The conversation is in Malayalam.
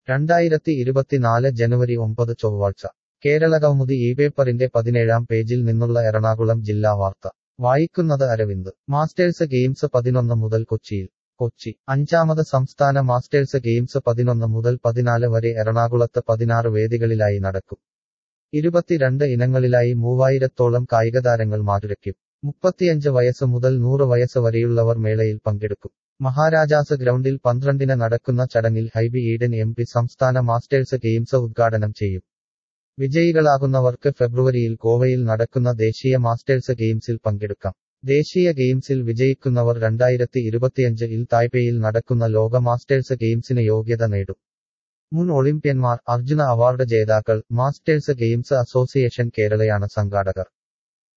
രണ്ടായിരത്തി ഇരുപത്തിനാല് ജനുവരി ഒമ്പത് ചൊവ്വാഴ്ച കേരളകൗമുദി ഈ പേപ്പറിന്റെ പതിനേഴാം പേജിൽ നിന്നുള്ള എറണാകുളം ജില്ലാ വാർത്ത വായിക്കുന്നത് അരവിന്ദ് മാസ്റ്റേഴ്സ് ഗെയിംസ് പതിനൊന്ന് മുതൽ കൊച്ചിയിൽ കൊച്ചി അഞ്ചാമത് സംസ്ഥാന മാസ്റ്റേഴ്സ് ഗെയിംസ് പതിനൊന്ന് മുതൽ പതിനാല് വരെ എറണാകുളത്ത് പതിനാറ് വേദികളിലായി നടക്കും ഇരുപത്തിരണ്ട് ഇനങ്ങളിലായി മൂവായിരത്തോളം കായികതാരങ്ങൾ മാറ്റുരയ്ക്കും മുപ്പത്തിയഞ്ച് വയസ്സ് മുതൽ നൂറ് വയസ്സ് വരെയുള്ളവർ മേളയിൽ പങ്കെടുക്കും മഹാരാജാസ് ഗ്രൗണ്ടിൽ പന്ത്രണ്ടിന് നടക്കുന്ന ചടങ്ങിൽ ഹൈബി ഈഡൻ എം പി സംസ്ഥാന മാസ്റ്റേഴ്സ് ഗെയിംസ് ഉദ്ഘാടനം ചെയ്യും വിജയികളാകുന്നവർക്ക് ഫെബ്രുവരിയിൽ ഗോവയിൽ നടക്കുന്ന ദേശീയ മാസ്റ്റേഴ്സ് ഗെയിംസിൽ പങ്കെടുക്കാം ദേശീയ ഗെയിംസിൽ വിജയിക്കുന്നവർ രണ്ടായിരത്തി ഇരുപത്തിയഞ്ചിൽ തായ്പേയിൽ നടക്കുന്ന ലോക മാസ്റ്റേഴ്സ് ഗെയിംസിന് യോഗ്യത നേടും മുൻ ഒളിമ്പ്യന്മാർ അർജുന അവാർഡ് ജേതാക്കൾ മാസ്റ്റേഴ്സ് ഗെയിംസ് അസോസിയേഷൻ കേരളയാണ് സംഘാടകർ